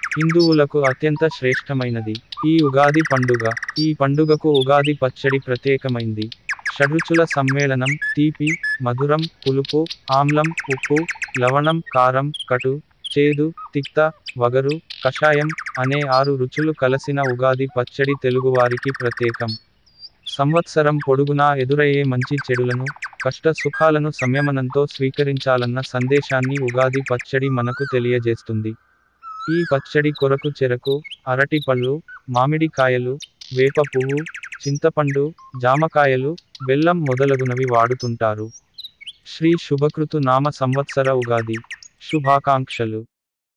హిందువులకు అత్యంత శ్రేష్టమైనది ఈ ఉగాది పండుగ ఈ పండుగకు ఉగాది పచ్చడి ప్రత్యేకమైంది షడ్రుచుల సమ్మేళనం తీపి మధురం పులుపు ఆమ్లం ఉప్పు లవణం కారం కటు చేదు తిక్త వగరు కషాయం అనే ఆరు రుచులు కలసిన ఉగాది పచ్చడి తెలుగువారికి ప్రత్యేకం సంవత్సరం పొడుగునా ఎదురయ్యే మంచి చెడులను కష్ట సుఖాలను సంయమనంతో స్వీకరించాలన్న సందేశాన్ని ఉగాది పచ్చడి మనకు తెలియజేస్తుంది ఈ పచ్చడి కొరకు చెరకు అరటిపళ్ళు మామిడికాయలు వేప పువ్వు చింతపండు జామకాయలు బెల్లం మొదలగునవి వాడుతుంటారు శ్రీ శుభకృతు నామ సంవత్సర ఉగాది శుభాకాంక్షలు